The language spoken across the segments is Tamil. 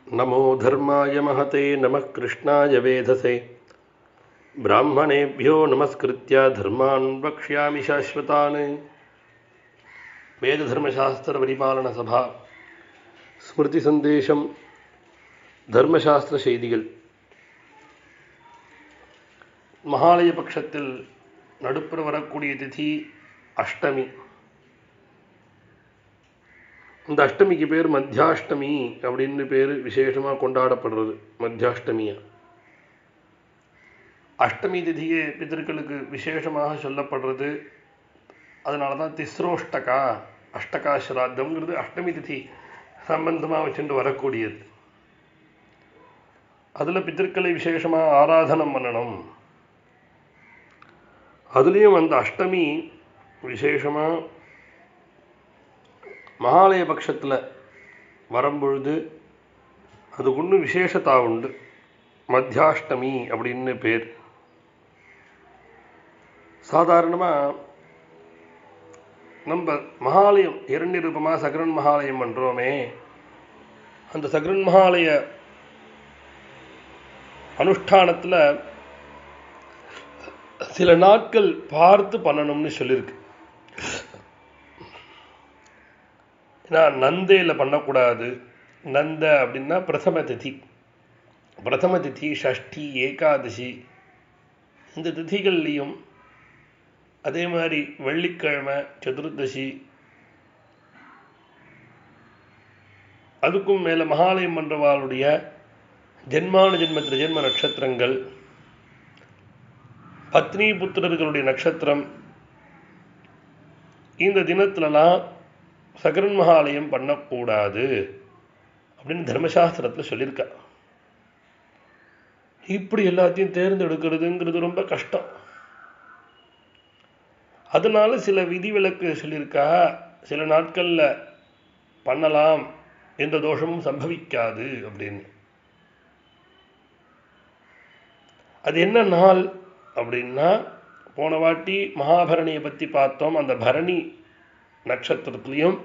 नमो धर्माय महते नमः कृष्णाय वेधसे ब्राह्मणेभ्यो नमस्कृत्य धर्मान् वक्ष्यामि शाश्वतान् வேததர்மசாஸ்திரபரிபாலனசபா ஸ்மிருதி சந்தேஷம் தர்மசாஸ்திர செய்திகள் மகாலய பட்சத்தில் நடுப்புற வரக்கூடிய திதி அஷ்டமி இந்த அஷ்டமிக்கு பேர் மத்தியாஷ்டமி அப்படின்னு பேர் விசேஷமாக கொண்டாடப்படுறது மத்தியாஷ்டமியா அஷ்டமி திதியே பிதர்களுக்கு விசேஷமாக சொல்லப்படுறது அதனால தான் திஸ்ரோஷ்டகா அஷ்டகா ஸ்ராத்தம்ங்கிறது அஷ்டமி திதி சம்பந்தமாக வச்சுட்டு வரக்கூடியது அதில் பித்திருக்களை விசேஷமாக ஆராதனம் பண்ணணும் அதுலேயும் அந்த அஷ்டமி விசேஷமாக மகாலய பட்சத்தில் வரும்பொழுது அதுக்கு ஒன்று விசேஷத்தா உண்டு மத்தியாஷ்டமி அப்படின்னு பேர் சாதாரணமாக நம்ம மகாலயம் இரண்டு ரூபமாக சகரன் மகாலயம் பண்ணுறோமே அந்த சகரன் மகாலய அனுஷ்டானத்தில் சில நாட்கள் பார்த்து பண்ணணும்னு சொல்லியிருக்கு ஏன்னா நந்தையில் பண்ணக்கூடாது நந்த அப்படின்னா பிரதம திதி பிரதம திதி ஷஷ்டி ஏகாதசி இந்த திதிகள்லையும் அதே மாதிரி வெள்ளிக்கிழமை சதுர்தசி அதுக்கும் மேலே மகாலயம் மன்றவாளுடைய ஜென்மான ஜென்மத்தில் ஜென்ம நட்சத்திரங்கள் பத்னி புத்திரர்களுடைய நட்சத்திரம் இந்த தினத்துலலாம் சகரன் மகாலயம் பண்ணக்கூடாது அப்படின்னு தர்மசாஸ்திரத்தில் சொல்லியிருக்கா இப்படி எல்லாத்தையும் தேர்ந்தெடுக்கிறதுங்கிறது ரொம்ப கஷ்டம் அதனால சில விதிவிலக்கு சொல்லியிருக்கா சில நாட்களில் பண்ணலாம் எந்த தோஷமும் சம்பவிக்காது அப்படின்னு அது என்ன நாள் அப்படின்னா போன வாட்டி மகாபரணியை பற்றி பார்த்தோம் அந்த பரணி நட்சத்திரத்துலேயும்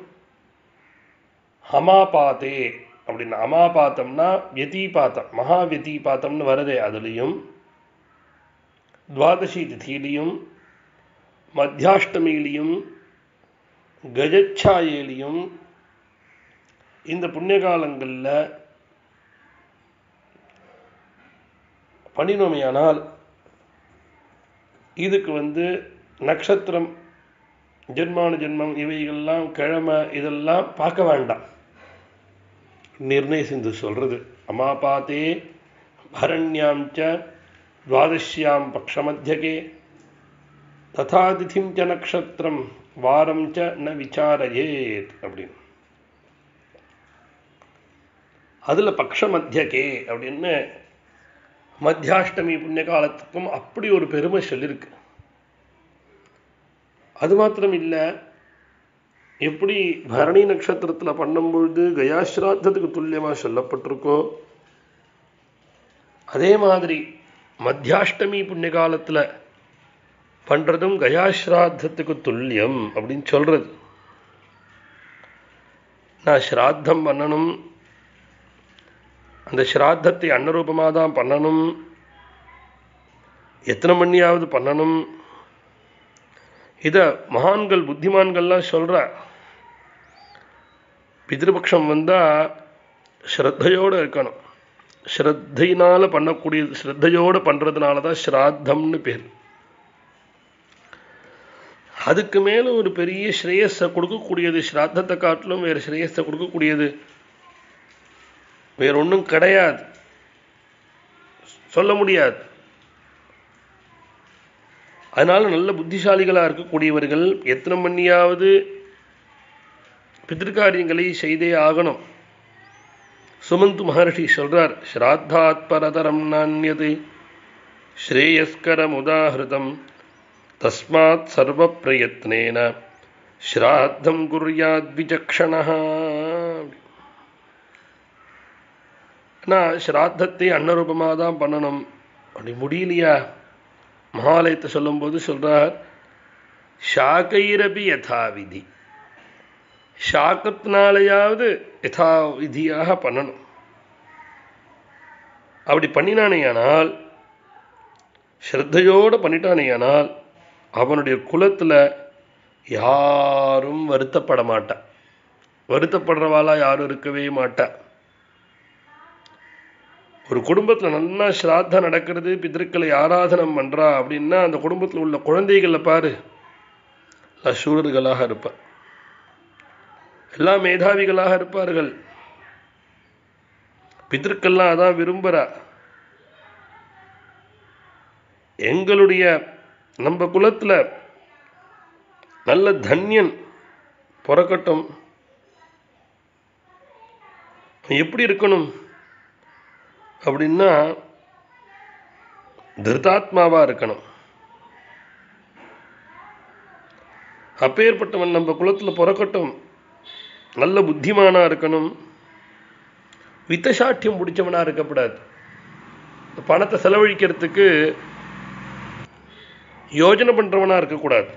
ஹமாபாத்தே அப்படின்னு அமாபாத்தம்னா வியதீபாத்தம் மகா வியதீபாத்தம்னு வருதே அதுலேயும் துவாதசி திதியிலையும் மத்தியாஷ்டமியிலையும் கஜச்சாயிலையும் இந்த புண்ணிய காலங்களில் பண்ணினோமையானால் இதுக்கு வந்து நட்சத்திரம் ஜென்மான ஜென்மம் இவைகள்லாம் கிழமை இதெல்லாம் பார்க்க வேண்டாம் நிர்ணய சிந்து சொல்றது அமாபாத்தே பரண்யாம் ச துவாதசியாம் பக்ஷமத்தியகே ததாதிதிம் ச நக்ஷத்திரம் வாரம் ச ந விசாரையேத் அப்படின்னு அதில் பக்ஷ மத்தியகே அப்படின்னு மத்தியாஷ்டமி புண்ணிய காலத்துக்கும் அப்படி ஒரு பெருமை சொல்லியிருக்கு அது மாத்திரம் இல்லை எப்படி பரணி நட்சத்திரத்தில் பண்ணும்பொழுது கயாஸ்ராத்தத்துக்கு துல்லியமாக சொல்லப்பட்டிருக்கோ அதே மாதிரி மத்தியாஷ்டமி புண்ணிய காலத்தில் பண்ணுறதும் கயாஸ்ராத்தத்துக்கு துல்லியம் அப்படின்னு சொல்கிறது நான் ஸ்ராத்தம் பண்ணணும் அந்த ஸ்ராத்தத்தை அன்னரூபமாக தான் பண்ணணும் எத்தனை மணியாவது பண்ணணும் இதை மகான்கள் புத்திமான்கள்லாம் சொல்கிற பிதிருபக்ஷம் வந்தால் ஸ்ரத்தையோடு இருக்கணும் ஸ்ரத்தையினால் பண்ணக்கூடியது ஸ்ரத்தையோடு பண்ணுறதுனால தான் ஸ்ராத்தம்னு பேர் அதுக்கு மேலே ஒரு பெரிய ஸ்ரேயஸை கொடுக்கக்கூடியது ஸ்ராத்தத்தை காட்டிலும் வேறு ஸ்ரேயஸை கொடுக்கக்கூடியது வேற ஒன்றும் கிடையாது சொல்ல முடியாது அதனால நல்ல புத்திசாலிகளாக இருக்கக்கூடியவர்கள் எத்தனை மணியாவது பிதிர்காரியங்களை செய்தே ஆகணும் சுமந்து மகர்ஷி சொல்றார் ஸ்ராத்தாத் பரதரம் நானியது ஸ்ரேயஸ்கரம் உதாகிருதம் தஸ்மாத் சர்வ பிரயத்னேன ஸ்ராத்தம் குர்யாத் விசக்ஷணா ஆனால் ஸ்ராத்தத்தை அன்னரூபமாக தான் பண்ணணும் அப்படி முடியலையா மகாலயத்தை சொல்லும்போது சொல்றார் ஷாக்கைரபி யதா விதி ஷாக்கத்தினாலேயாவது யதா விதியாக பண்ணணும் அப்படி பண்ணினானேயானால் ஸ்ரத்தையோடு பண்ணிட்டானேயானால் அவனுடைய குலத்தில் யாரும் வருத்தப்பட மாட்டா வருத்தப்படுறவாளா யாரும் இருக்கவே மாட்டா ஒரு குடும்பத்தில் நல்லா ஸ்ராத்தா நடக்கிறது பிதற்களை ஆராதனம் பண்றா அப்படின்னா அந்த குடும்பத்தில் உள்ள குழந்தைகளை பாரு எல்லாம் சூரர்களாக இருப்பார் எல்லாம் மேதாவிகளாக இருப்பார்கள் பிதற்கெல்லாம் அதான் விரும்புகிறா எங்களுடைய நம்ம குலத்தில் நல்ல தன்யன் பிறக்கட்டும் எப்படி இருக்கணும் அப்படின்னா திருதாத்மாவா இருக்கணும் அப்பேற்பட்டவன் நம்ம குலத்தில் பிறக்கட்டும் நல்ல புத்திமானா இருக்கணும் வித்தசாட்டியம் பிடிச்சவனா இருக்கக்கூடாது பணத்தை செலவழிக்கிறதுக்கு யோஜனை பண்றவனா இருக்கக்கூடாது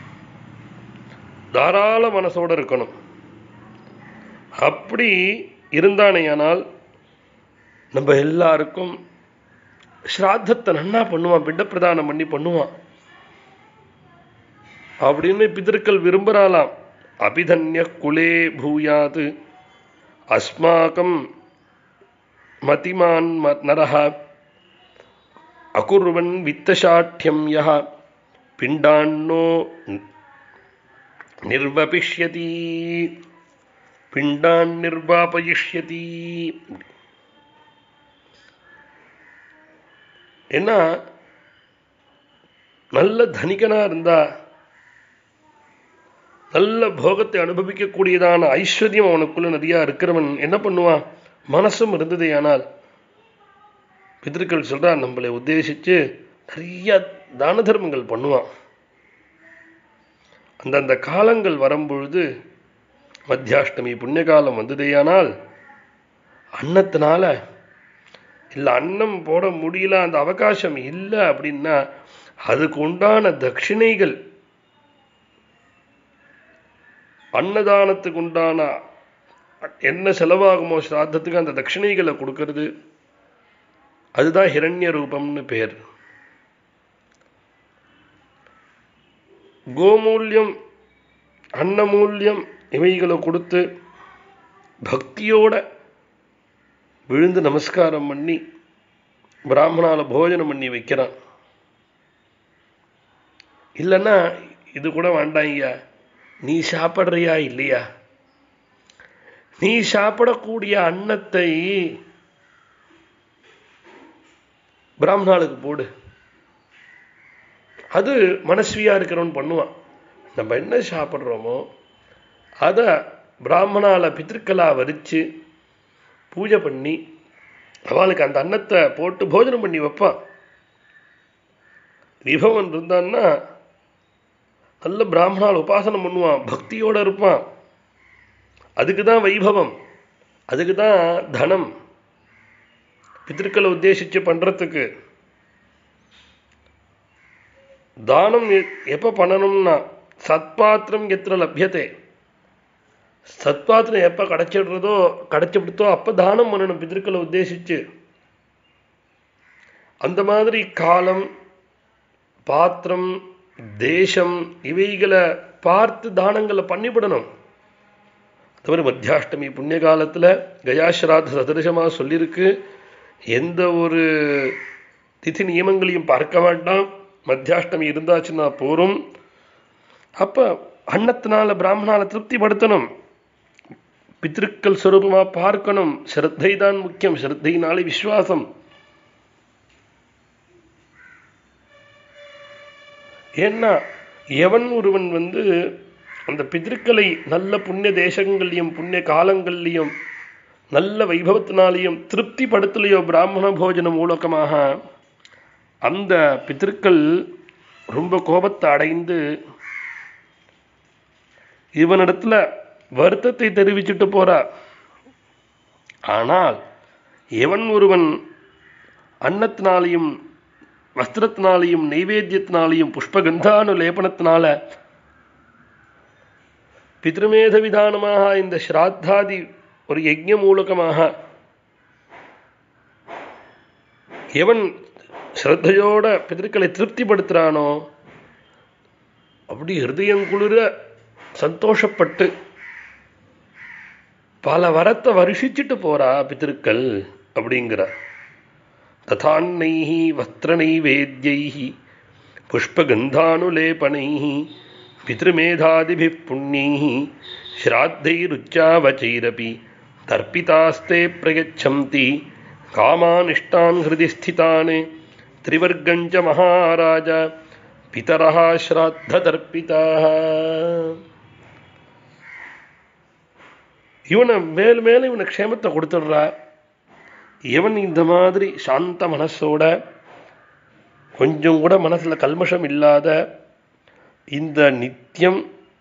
தாராள மனசோட இருக்கணும் அப்படி இருந்தானேயானால் நம்ம எல்லாருக்கும் ஸ்ராத்தத்தை நன்னா பண்ணுவான் பிண்ட பிரதானம் பண்ணி பண்ணுவான் அப்படின்னு பிதற்கள் விரும்புறாளாம் அபிதன்ய குலே பூயாது அஸ்மாக்கம் மதிமான் நரஹ அகுர்வன் வித்தசாட்யம் யா பிண்டான்னோ நிர்வபிஷ்யதி பிண்டான் நிர்வாபயிஷ்யதி ஏன்னா நல்ல தனிகனா இருந்தா நல்ல போகத்தை அனுபவிக்கக்கூடியதான ஐஸ்வர்யம் அவனுக்குள்ள நிறையா இருக்கிறவன் என்ன பண்ணுவான் மனசும் இருந்ததே ஆனால் பிதற்கள் சொல்றா நம்மளை உத்தேசிச்சு நிறைய தான தர்மங்கள் பண்ணுவான் அந்தந்த காலங்கள் வரும்பொழுது மத்தியாஷ்டமி புண்ணிய காலம் வந்ததேயானால் அன்னத்தினால இல்லை அன்னம் போட முடியல அந்த அவகாசம் இல்லை அப்படின்னா அதுக்கு உண்டான தட்சிணைகள் அன்னதானத்துக்கு உண்டான என்ன செலவாகுமோ சிராத்தத்துக்கு அந்த தட்சிணைகளை கொடுக்கறது அதுதான் ஹிரண்ய ரூபம்னு பேர் கோமூல்யம் அன்னமூல்யம் இவைகளை கொடுத்து பக்தியோட விழுந்து நமஸ்காரம் பண்ணி பிராமணால போஜனம் பண்ணி வைக்கிறான் இல்லைன்னா இது கூட வேண்டாம் ஐயா நீ சாப்பிட்றியா இல்லையா நீ சாப்பிடக்கூடிய அன்னத்தை பிராமணாளுக்கு போடு அது மனஸ்வியா இருக்கிறவன் பண்ணுவான் நம்ம என்ன சாப்பிட்றோமோ அதை பிராமணால பித்திருக்களா வரிச்சு பூஜை பண்ணி அவளுக்கு அந்த அன்னத்தை போட்டு போஜனம் பண்ணி வைப்பான் விபவன் இருந்தான்னா நல்ல பிராமணால் உபாசனம் பண்ணுவான் பக்தியோட இருப்பான் அதுக்கு தான் வைபவம் அதுக்கு தான் தனம் பித்திருக்களை உத்தேசிச்சு பண்றதுக்கு தானம் எப்போ பண்ணணும்னா சத்பாத்திரம் எத்திர லபியத்தை சத்பாத்திரம் எப்போ கிடைச்சிடுறதோ கிடைச்சிவிடுத்தோ அப்போ தானம் பண்ணணும் பித்திருக்களை உத்தேசிச்சு அந்த மாதிரி காலம் பாத்திரம் தேசம் இவைகளை பார்த்து தானங்களை பண்ணிவிடணும் தவிர மத்தியாஷ்டமி புண்ணிய காலத்தில் கயாஸ்ராத சதரிசமாக சொல்லியிருக்கு எந்த ஒரு திதி நியமங்களையும் பார்க்க வேண்டாம் மத்தியாஷ்டமி இருந்தாச்சுன்னா போரும் அப்போ அன்னத்தினால பிராமணால திருப்திப்படுத்தணும் பித்திருக்கள் ஸ்வரூபமாக பார்க்கணும் ஸ்ரத்தை தான் முக்கியம் ஸ்ரத்தைனாலே விஸ்வாசம் ஏன்னா எவன் ஒருவன் வந்து அந்த பிதிருக்களை நல்ல புண்ணிய தேசங்கள்லையும் புண்ணிய காலங்கள்லையும் நல்ல வைபவத்தினாலையும் திருப்திப்படுத்தலையோ பிராமண போஜன மூலகமாக அந்த பித்திருக்கள் ரொம்ப கோபத்தை அடைந்து இவனிடத்துல வருத்தத்தை தெரிவிச்சுட்டு போறா ஆனால் எவன் ஒருவன் அன்னத்தினாலையும் வஸ்திரத்தினாலையும் நைவேத்தியத்தினாலையும் புஷ்பகந்தானு லேபனத்தினால பித்ருமேத விதானமாக இந்த ஸ்ராத்தாதி ஒரு யஜ்ய மூலகமாக எவன் ஸ்ரத்தையோட பிதற்களை திருப்திப்படுத்துறானோ அப்படி ஹிருதயம் குளிர சந்தோஷப்பட்டு பல வரத்தை வருஷிச்சுட்டு போறா பித்திருக்கள் அப்படிங்கிற ததான்னைஹி வஸ்திரநைவேத்யைஹி புஷ்பகந்தானுலேபனைः பித்ருமேதாதிभिः புண்ணியைः श्राद्धैरुच्चावचैरपि तर्पितास्ते प्रयच्छन्ति कामानिष्टान् हृदि स्थितान् त्रिवर्गं च महाराज पितरः श्राद्धतर्पिताः இவனை மேல் மேல இவனை க்ஷேமத்தை கொடுத்துடுறா இவன் இந்த மாதிரி சாந்த மனசோட கொஞ்சம் கூட மனசுல கல்மஷம் இல்லாத இந்த நித்தியம்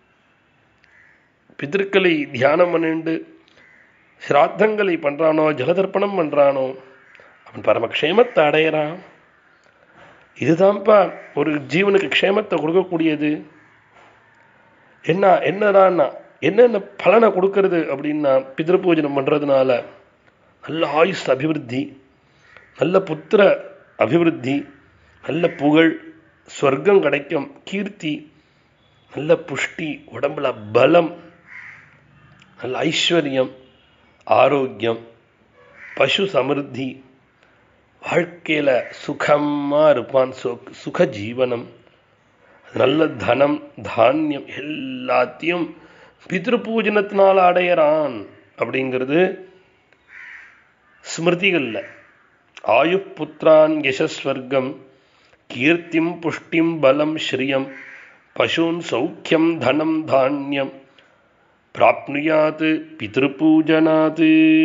பிதற்களை தியானம் பண்ணிண்டு சிராத்தங்களை பண்றானோ ஜலதர்ப்பணம் பண்றானோ அவன் பரமக்ஷேமத்தை அடையிறான் இதுதான்ப்பா ஒரு ஜீவனுக்கு க்ஷேமத்தை கொடுக்கக்கூடியது என்ன என்னடான்னா என்னென்ன பலனை கொடுக்கறது அப்படின்னா பிதிரு பூஜனம் பண்றதுனால நல்ல ஆயுஷ் அபிவிருத்தி நல்ல புத்திர அபிவிருத்தி நல்ல புகழ் ஸ்வர்க்கம் கிடைக்கும் கீர்த்தி நல்ல புஷ்டி உடம்புல பலம் நல்ல ஐஸ்வர்யம் ஆரோக்கியம் பசு சமிருத்தி வாழ்க்கையில சுகமா இருப்பான் சுக சுக ஜீவனம் நல்ல தனம் தானியம் எல்லாத்தையும் பித்ரு பூஜனத்தினால அடையறான் அப்படிங்கிறது ஸ்மிருதிகள்ல ஆயு புத்திரான் யசஸ்வர்க்கம் கீர்த்திம் புஷ்டிம் பலம் ஸ்ரீயம் பசூன் சௌக்கியம் தனம் தானியம் பிராப்னுயாத் பிதிருப்பூஜனாத்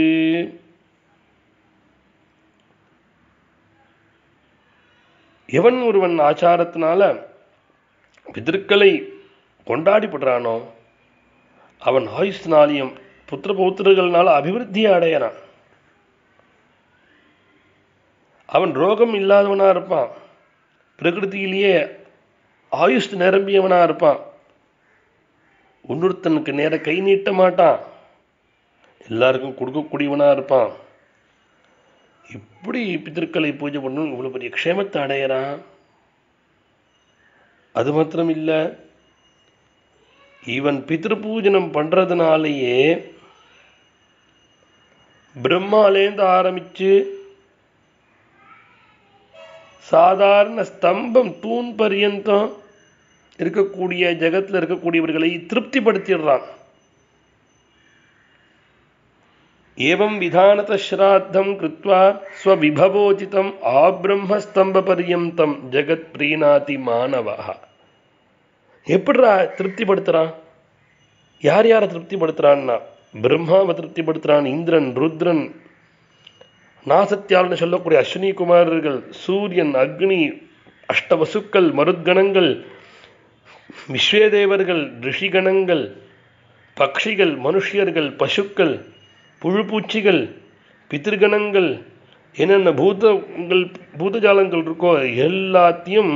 எவன் ஒருவன் ஆச்சாரத்தினால பிதற்களை கொண்டாடிப்படுறானோ அவன் ஆயுஷ்னாலையும் புத்திர பௌத்திரர்கள்னால அபிவிருத்தியை அடையறான் அவன் ரோகம் இல்லாதவனா இருப்பான் பிரகிருதியிலேயே ஆயுஷ் நிரம்பியவனா இருப்பான் இன்னொருத்தனுக்கு நேர கை நீட்ட மாட்டான் எல்லாருக்கும் கொடுக்கக்கூடியவனா இருப்பான் இப்படி பித்திருக்களை பூஜை பண்ணும் இவ்வளவு பெரிய க்ஷேமத்தை அடையறான் அது மாத்திரம் இல்ல இவன் பித்ரு பூஜனம் பண்றதுனாலேயே பிரம்மாலேருந்து ஆரம்பிச்சு சாதாரண ஸ்தம்பம் தூண் பரியந்தம் இருக்கக்கூடிய ஜகத்துல இருக்கக்கூடியவர்களை திருப்திப்படுத்திடுறான் ஏவம் விதானத ஸ்ராத்தம் கிருத்வா ஸ்வவிபவோச்சிதம் ஆபிரம்மஸ்தம்ப பரியந்தம் ஜெகத் பிரீணாதி மாணவா எப்படிரா திருப்திப்படுத்துறான் யார் யாரை திருப்திப்படுத்துறான்னா பிரம்மாவை திருப்திப்படுத்துறான் இந்திரன் ருத்ரன் நாசத்தியால்னு சொல்லக்கூடிய அஸ்வினி குமாரர்கள் சூரியன் அக்னி அஷ்டவசுக்கள் மருத்கணங்கள் விஸ்வேதேவர்கள் ரிஷிகணங்கள் பக்ஷிகள் மனுஷியர்கள் பசுக்கள் புழுப்பூச்சிகள் பித்திருகணங்கள் என்னென்ன பூதங்கள் பூதஜாலங்கள் இருக்கோ எல்லாத்தையும்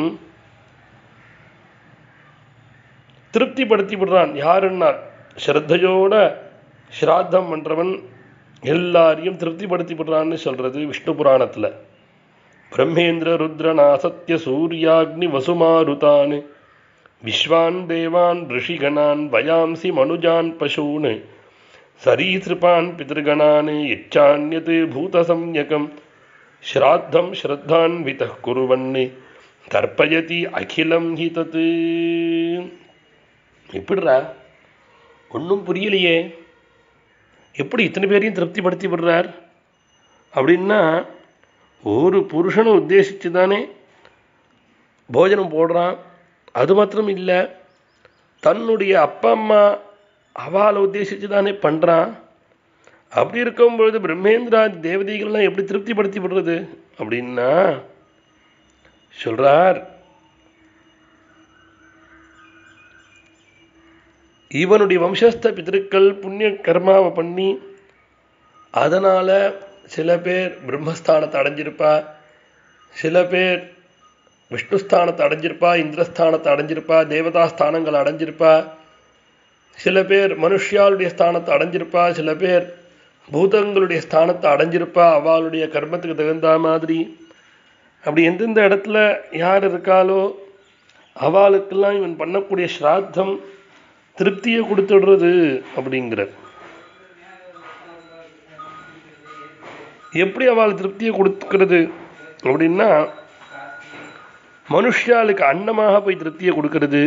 திருப்திப்படுத்தி விடுறான் யாருன்னா ஸ்ரத்தையோட ஸ்ராத்தம் பண்றவன் எல்லாரையும் திருப்திப்படுத்தி விடுறான்னு சொல்றது விஷ்ணு புராணத்துல பிரம்மேந்திர ருத்ரநாசத்ய சூர்யாக்னி வசுமாருதான் விஸ்வான் தேவான் ரிஷிகணான் வயாம்சி மனுஜான் பசூன் சரீசிருப்பான் பிதர்கணான் இச்சான்யத் பூதசம்யகம் ஸ்ராத்தம் ஸ்ரத்தான்வித குருவன் தர்ப்பயதி அகிலம் ஹி தத் எப்படிரா ஒன்றும் புரியலையே எப்படி இத்தனை பேரையும் திருப்திப்படுத்தி விடுறார் அப்படின்னா ஒரு புருஷனை உத்தேசித்து தானே போஜனம் போடுறான் அது மாத்திரம் இல்லை தன்னுடைய அப்பா அம்மா அவளை உத்தேசித்து தானே பண்ணுறான் அப்படி இருக்கும்பொழுது பிரம்மேந்திரா தேவதைகள்லாம் எப்படி திருப்திப்படுத்தி விடுறது அப்படின்னா சொல்றார் இவனுடைய வம்சஸ்த பிதற்கள் புண்ணிய கர்மாவை பண்ணி அதனால சில பேர் பிரம்மஸ்தானத்தை அடைஞ்சிருப்பா சில பேர் விஷ்ணுஸ்தானத்தை அடைஞ்சிருப்பா இந்திரஸ்தானத்தை அடைஞ்சிருப்பா தேவதா ஸ்தானங்கள் அடைஞ்சிருப்பா சில பேர் மனுஷியாளுடைய ஸ்தானத்தை அடைஞ்சிருப்பா சில பேர் பூதங்களுடைய ஸ்தானத்தை அடைஞ்சிருப்பா அவளுடைய கர்மத்துக்கு தகுந்த மாதிரி அப்படி எந்தெந்த இடத்துல யார் இருக்காளோ அவளுக்கெல்லாம் இவன் பண்ணக்கூடிய ஸ்ராத்தம் திருப்தியை கொடுத்துடுறது அப்படிங்கிறார் எப்படி அவள் திருப்தியை கொடுக்கிறது அப்படின்னா மனுஷாளுக்கு அன்னமாக போய் திருப்தியை கொடுக்கிறது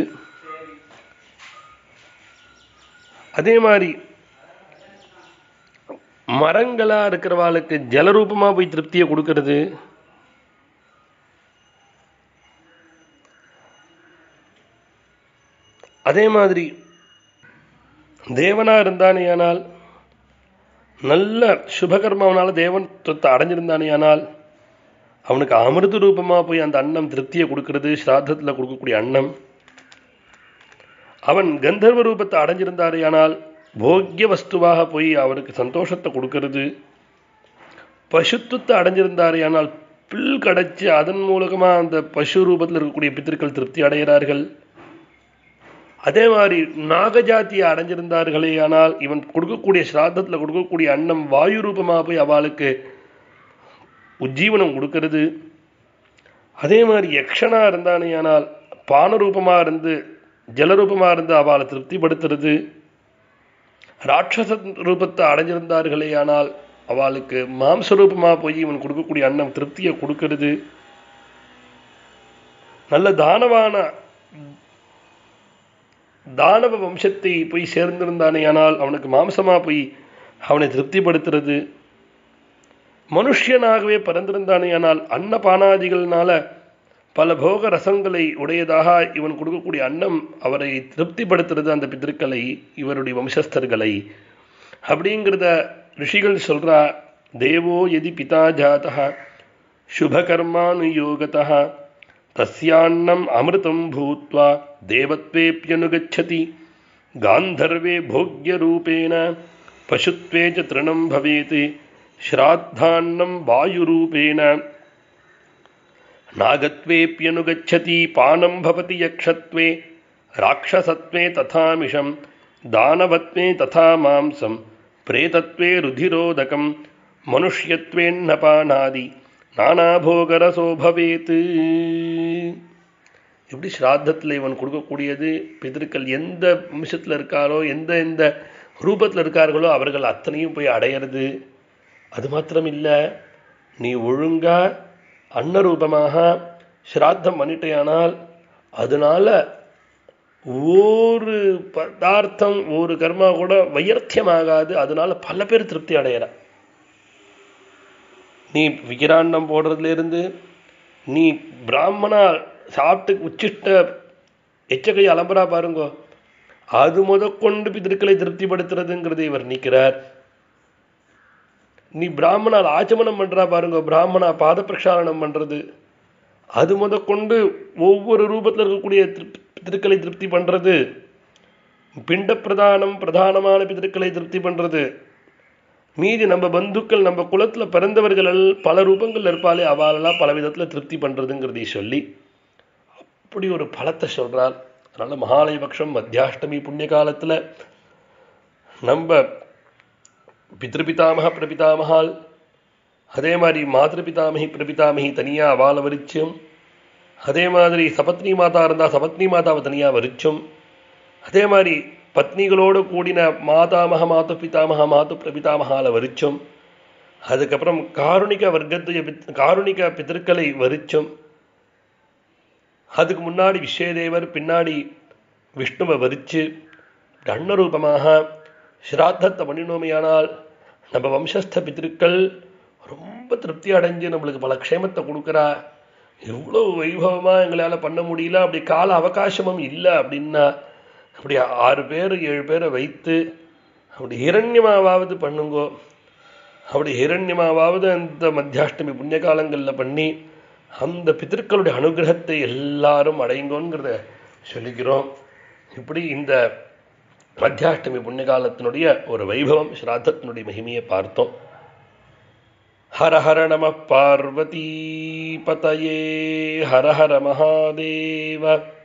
அதே மாதிரி மரங்களா இருக்கிறவாளுக்கு ஜலரூபமா போய் திருப்தியை கொடுக்கிறது அதே மாதிரி தேவனா இருந்தானேயானால் நல்ல சுபகர்மாவனால தேவத்துவத்தை அடைஞ்சிருந்தானேயானால் அவனுக்கு அமிர்த ரூபமா போய் அந்த அன்னம் திருப்தியை கொடுக்கிறது ஸ்ராத்தத்தில் கொடுக்கக்கூடிய அன்னம் அவன் கந்தர்வ ரூபத்தை அடைஞ்சிருந்தாரேயானால் போக்கிய வஸ்துவாக போய் அவருக்கு சந்தோஷத்தை கொடுக்கிறது பசுத்துவத்தை அடைஞ்சிருந்தாரேயானால் பில் கடைச்சு அதன் மூலமா அந்த பசு ரூபத்தில் இருக்கக்கூடிய பித்திருக்கள் திருப்தி அடைகிறார்கள் அதே மாதிரி நாகஜாத்தியை அடைஞ்சிருந்தார்களே ஆனால் இவன் கொடுக்கக்கூடிய ஸ்ராத்தத்தில் கொடுக்கக்கூடிய அன்னம் வாயு ரூபமாக போய் அவளுக்கு உஜ்ஜீவனம் கொடுக்கிறது அதே மாதிரி யக்ஷனா இருந்தானே ஆனால் பானரூபமாக இருந்து ஜலரூபமாக இருந்து அவளை திருப்திப்படுத்துறது ராட்சச ரூபத்தை அடைஞ்சிருந்தார்களே ஆனால் அவளுக்கு மாம்ச ரூபமாக போய் இவன் கொடுக்கக்கூடிய அன்னம் திருப்தியை கொடுக்கிறது நல்ல தானவான தானவ வம்சத்தை போய் சேர்ந்திருந்தானே ஆனால் அவனுக்கு மாம்சமா போய் அவனை திருப்திப்படுத்துறது மனுஷியனாகவே பிறந்திருந்தானே ஆனால் அன்னபானாதிகள்னால பல போக ரசங்களை உடையதாக இவன் கொடுக்கக்கூடிய அன்னம் அவரை திருப்திப்படுத்துறது அந்த பித்திருக்களை இவருடைய வம்சஸ்தர்களை அப்படிங்கிறத ரிஷிகள் சொல்றா தேவோ எதி பிதா ஜாதா சுபகர்மானுயோகதா தஸ்யான்னம் அமிர்தம் பூத்வா தேவத்வேப்யனுகச்சதி காந்தர்வே போக்யரூபேண பசுத்வே ச திருணம் பவேத் ஸ்ராத்தான்னம் வாயுரூபேண நாகத்வேப்யனுகச்சதி பானம் பவதி யக்ஷத்வே ராட்சசத்வே ததா மிஷம் தானவத்வே ததா மாம்சம் பிரேதத்வே ருதிரோதகம் மனுஷ்யத்வேன்னபானாதி நானாபோகரசோ பவேத்து எப்படி ஸ்ராத்தத்தில் இவன் கொடுக்கக்கூடியது பிதற்கள் எந்த வம்சத்தில் இருக்காரோ எந்த எந்த ரூபத்தில் இருக்கார்களோ அவர்கள் அத்தனையும் போய் அடையிறது அது மாத்திரம் இல்லை நீ ஒழுங்கா அன்னரூபமாக ஸ்ராத்தம் பண்ணிட்டேயானால் அதனால ஒரு பதார்த்தம் ஒரு கர்மா கூட வையர்த்தியமாகாது அதனால பல பேர் திருப்தி அடையிற நீ விகிராண்டம் போடுறதுலேருந்து நீ பிராமணா சாப்பிட்டு உச்சிஷ்ட எச்சகை அலம்பரா பாருங்கோ அது முதற்கொண்டு பிதற்களை திருப்திப்படுத்துறதுங்கிறதை வர்ணிக்கிறார் நீ பிராமணால் ஆச்சமனம் பண்றா பாருங்க பிராமணா பாத பிரக்ஷாலனம் பண்றது அது முதற்கொண்டு ஒவ்வொரு ரூபத்தில் இருக்கக்கூடிய பிதற்களை திருப்தி பண்றது பிண்ட பிரதானம் பிரதானமான பிதற்களை திருப்தி பண்றது மீதி நம்ம பந்துக்கள் நம்ம குலத்துல பிறந்தவர்கள் பல ரூபங்கள்ல இருப்பாளே அவளெல்லாம் பல விதத்துல திருப்தி பண்றதுங்கிறதை சொல்லி அப்படி ஒரு பலத்தை சொல்றார் அதனால மகாலய பட்சம் மத்தியாஷ்டமி புண்ணிய காலத்துல நம்ம பித்ருபிதாமக பிரபிதாமகால் அதே மாதிரி மாதிருபிதாமகி பிரபிதாமகி தனியாக அவால வரிச்சம் அதே மாதிரி சபத்னி மாதா இருந்தால் சபத்னி மாதாவை தனியாக வரிச்சோம் அதே மாதிரி பத்னிகளோடு கூடின மாதாமக மாத்து பிதாமக மாத்து பிரபிதாமகால வரிச்சோம் அதுக்கப்புறம் காருணிக வர்க்கத்தை காருணிக பிதற்களை வரிச்சோம் அதுக்கு முன்னாடி விஸ்வதேவர் பின்னாடி விஷ்ணுவை வரிச்சு கண்ணரூபமாக ஸ்ராத்தத்தை பண்ணினோமையானால் நம்ம வம்சஸ்த பித்திருக்கள் ரொம்ப திருப்தி அடைஞ்சு நம்மளுக்கு பல க்ஷேமத்தை கொடுக்குறா எவ்வளோ வைபவமாக எங்களால் பண்ண முடியல அப்படி கால அவகாசமும் இல்லை அப்படின்னா அப்படி ஆறு பேர் ஏழு பேரை வைத்து அப்படி ஹிரண்யமாவது பண்ணுங்கோ அப்படி ஹிரண்யமாவது அந்த மத்தியாஷ்டமி புண்ணிய காலங்களில் பண்ணி அந்த பித்திருக்களுடைய அனுகிரகத்தை எல்லாரும் அடைங்கோங்கிறத சொல்லிக்கிறோம் இப்படி இந்த மத்தியாஷ்டமி புண்ணியகாலத்தினுடைய ஒரு வைபவம் ஸ்ராத்தத்தினுடைய மகிமையை பார்த்தோம் ஹர ஹர நம பார்வதி பதயே ஹர ஹர மகாதேவ